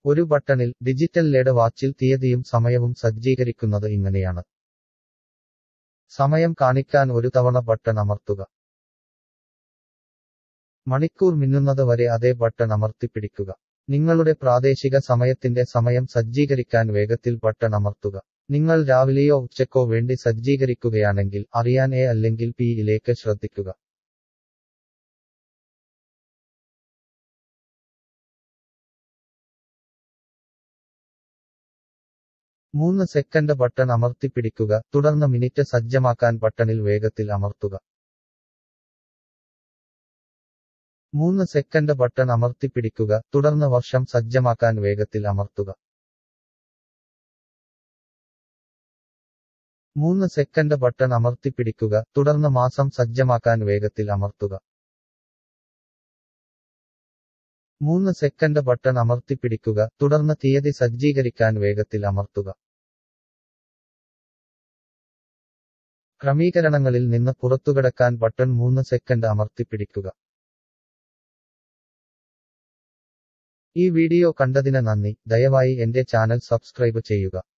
ഒരു ബട്ടണിൽ digital lead വാച്ചിൽ തീയതിയും സമയവും സജ്ജീകരിക്കുന്നത് ഇങ്ങനെയാണ് സമയം കാണിക്കാൻ ഒരു തവണ ബട്ടൺ അമർത്തുക മണിക്കൂർ മിന്നുന്നത് വരെ അതേ ബട്ടൺ അമർത്തിപ്പിടിക്കുക നിങ്ങളുടെ പ്രാദേശിക സമയത്തിന്റെ സമയം സജ്ജീകരിക്കാൻ വേഗത്തിൽ ബട്ടൺ അമർത്തുക നിങ്ങൾ രാവിലെയോ ഉച്ചക്കോ വേണ്ടി സജ്ജീകരിക്കുകയാണെങ്കിൽ അറിയാൻ എ അല്ലെങ്കിൽ പി യിലേക്ക് ശ്രദ്ധിക്കുക മൂന്ന് സെക്കൻഡ് ബട്ടൺ അമർത്തിപ്പിടിക്കുക തുടർന്ന് മിനിറ്റ് സജ്ജമാക്കാൻ ബട്ടണിൽ വേഗത്തിൽ അമർത്തുക മൂന്ന് സെക്കൻഡ് ബട്ടൺ അമർത്തിപ്പിടിക്കുക തുടർന്ന് വർഷം സജ്ജമാക്കാൻ വേഗത്തിൽ അമർത്തുക മൂന്ന് സെക്കൻഡ് ബട്ടൺ അമർത്തിപ്പിടിക്കുക തുടർന്ന് മാസം സജ്ജമാക്കാൻ വേഗത്തിൽ അമർത്തുക മൂന്ന് സെക്കൻഡ് ബട്ടൺ അമർത്തിപ്പിടിക്കുക തുടർന്ന് തീയതി സജ്ജീകരിക്കാൻ വേഗത്തിൽ അമർത്തുക ക്രമീകരണങ്ങളിൽ നിന്ന് പുറത്തുകടക്കാൻ ബട്ടൺ മൂന്ന് സെക്കൻഡ് അമർത്തിപ്പിടിക്കുക ഈ വീഡിയോ കണ്ടതിന് നന്ദി ദയവായി എന്റെ ചാനൽ സബ്സ്ക്രൈബ് ചെയ്യുക